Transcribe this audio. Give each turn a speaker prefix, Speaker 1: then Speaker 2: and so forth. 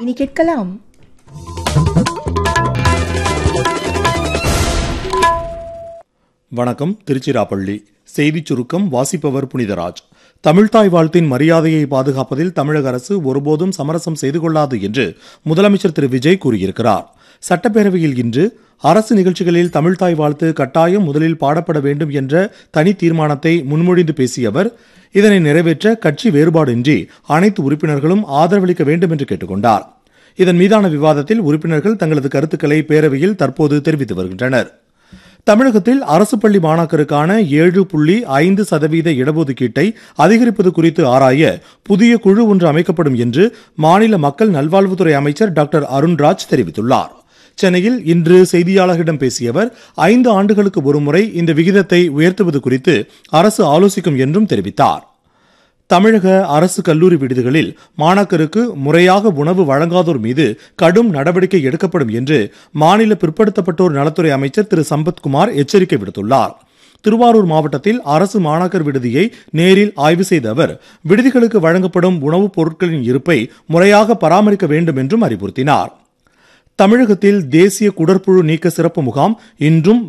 Speaker 1: இனி கேட்கலாம்
Speaker 2: வணக்கம் திருச்சிராப்பள்ளி செய்திச் சுருக்கம் வாசிப்பவர் புனிதராஜ் தமிழ்தாய் வாழ்த்தின் மரியாதையை பாதுகாப்பதில் தமிழக அரசு ஒருபோதும் சமரசம் செய்து கொள்ளாது என்று முதலமைச்சர் திரு விஜய் கூறியிருக்கிறார் சட்டப்பேரவையில் இன்று அரசு நிகழ்ச்சிகளில் தமிழ்தாய் வாழ்த்து கட்டாயம் முதலில் பாடப்பட வேண்டும் என்ற தனி தீர்மானத்தை முன்மொழிந்து பேசிய அவர் இதனை நிறைவேற்ற கட்சி வேறுபாடின்றி அனைத்து உறுப்பினர்களும் ஆதரவளிக்க வேண்டும் என்று கேட்டுக்கொண்டார் இதன் மீதான விவாதத்தில் உறுப்பினர்கள் தங்களது கருத்துக்களை பேரவையில் தற்போது தெரிவித்து வருகின்றனர் தமிழகத்தில் அரசு பள்ளி மாணாக்கருக்கான ஏழு புள்ளி ஐந்து சதவீத இடஒதுக்கீட்டை அதிகரிப்பது குறித்து ஆராய புதிய குழு ஒன்று அமைக்கப்படும் என்று மாநில மக்கள் நல்வாழ்வுத்துறை அமைச்சர் டாக்டர் அருண்ராஜ் தெரிவித்துள்ளார் சென்னையில் இன்று செய்தியாளர்களிடம் பேசிய அவர் ஐந்து ஆண்டுகளுக்கு ஒருமுறை இந்த விகிதத்தை உயர்த்துவது குறித்து அரசு ஆலோசிக்கும் என்றும் தெரிவித்தார் தமிழக அரசு கல்லூரி விடுதிகளில் மாணாக்கருக்கு முறையாக உணவு வழங்காதோர் மீது கடும் நடவடிக்கை எடுக்கப்படும் என்று மாநில பிற்படுத்தப்பட்டோர் நலத்துறை அமைச்சர் திரு சம்பத்குமார் எச்சரிக்கை விடுத்துள்ளார் திருவாரூர் மாவட்டத்தில் அரசு மாணாக்கர் விடுதியை நேரில் ஆய்வு செய்த அவர் விடுதிகளுக்கு வழங்கப்படும் உணவுப் பொருட்களின் இருப்பை முறையாக பராமரிக்க வேண்டும் என்றும் அறிவுறுத்தினார் தமிழகத்தில் தேசிய குடற்புழு நீக்க சிறப்பு முகாம் இன்றும்